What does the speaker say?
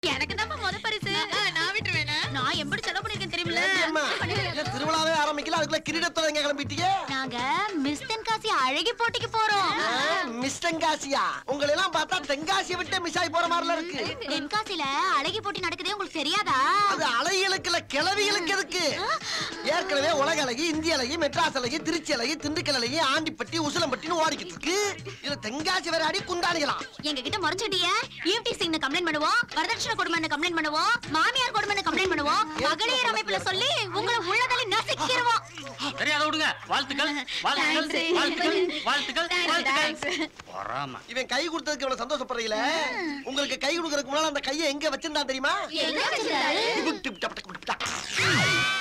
எனக்கு தான் முத பரிசு நான் விட்டுருவேனா நான் எப்படி செலவு பண்ணிருக்கேன் தெரியுமில்ல ஏம்மா, இல்ல திருவிழாவே ஆரம்பிக்கல அதுக்குள்ள கிரீடத்தோட எங்க கிளம்பிட்டீங்க நாங்க மிஸ் தென்காசி அழகி போட்டிக்கு போறோம் ஆ, மிஸ் தென்காசியா உங்களை எல்லாம் பார்த்தா தென்காசியை விட்டு மிஸ் ஆகி போற மாதிரில இருக்கு தென்காசில அழகி போட்டி நடக்குதே உங்களுக்கு தெரியாதா அது அலைகளுக்கு இல்ல கிளவிகளுக்கு எதுக்கு ஏற்கனவே உலக அழகி இந்திய அழகி மெட்ராஸ் அழகி திருச்சி அழகி திண்டுக்கல் அழகி ஆண்டிப்பட்டி உசிலம்பட்டின்னு ஓடிக்கிட்டு இருக்கு இதுல தென்காசி வேற அடி குண்டாடிக்கலாம் எங்க கிட்ட மறைச்சிட்டிய ஈவ்டி சிங் கம்ப்ளைண்ட் பண்ணுவோம் வரதட்சணை கொடுமைன்னு கம்ப்ளைண்ட் பண்ணுவோம் மாமியார் கொடுமைன்னு கம்ப்ளைண்ட் பண்ணுவோம் மகளிர் அமைப்புல சொல்லி உங்களை உள்ளதள்ளி நசுக்கிடுவோம் தெரியாத விடுங்க வாழ்த்துக்கள் வாழ்த்துக்கள் Thanks. வாழ்த்துக்கள் வாழ்த்துக்கள் Thanks, வாழ்த்துக்கள் பொறாம இவன் கை கொடுத்ததுக்கு இவ்வளவு சந்தோஷப்படுறீங்கள உங்களுக்கு கை கொடுக்கறதுக்கு முன்னால அந்த கையை எங்க வச்சிருந்தான் தெரியுமா எங்க வச்சிருந்தாரு? டிப் டிப் டப் டப் டப் டப்.